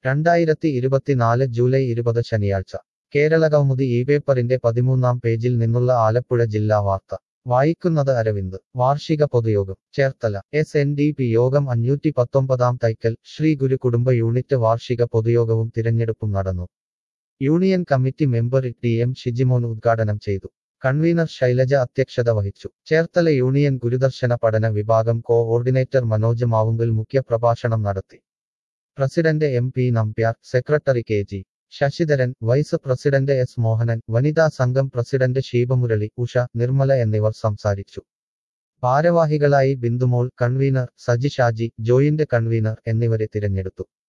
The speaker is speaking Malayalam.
രണ്ടായിരത്തി ഇരുപത്തിനാല് ജൂലൈ ഇരുപത് ശനിയാഴ്ച കേരളകൗമുദി ഈ പേപ്പറിന്റെ പതിമൂന്നാം പേജിൽ നിന്നുള്ള ആലപ്പുഴ ജില്ലാ വാർത്ത വായിക്കുന്നത് അരവിന്ദ് വാർഷിക പൊതുയോഗം Cherthala S N D P Yogam അഞ്ഞൂറ്റി പത്തൊമ്പതാം തൈക്കൽ ശ്രീ ഗുരു കുടുംബ യൂണിറ്റ് വാർഷിക പൊതുയോഗവും തിരഞ്ഞെടുപ്പും നടന്നു union committee member T M Shijimon ഉദ്ഘാടനം ചെയ്തു കൺവീനർ ശൈലജ അധ്യക്ഷത വഹിച്ചു ചേർത്തല യൂണിയൻ ഗുരുദർശന പഠന വിഭാഗം കോഓർഡിനേറ്റർ മനോജ് മാവുങ്കൽ മുഖ്യപ്രഭാഷണം നടത്തി president M P Nambiar secretary K G Sasidharan vice president S Mohanan വനിതാ സംഘം പ്രസിഡന്റ് ശീപമുരളി ഉഷ നിർമ്മല എന്നിവർ സംസാരിച്ചു ഭാരവാഹികളായി Bindumol convener Saji Shaji joint convener എന്നിവരെ തിരഞ്ഞെടുത്തു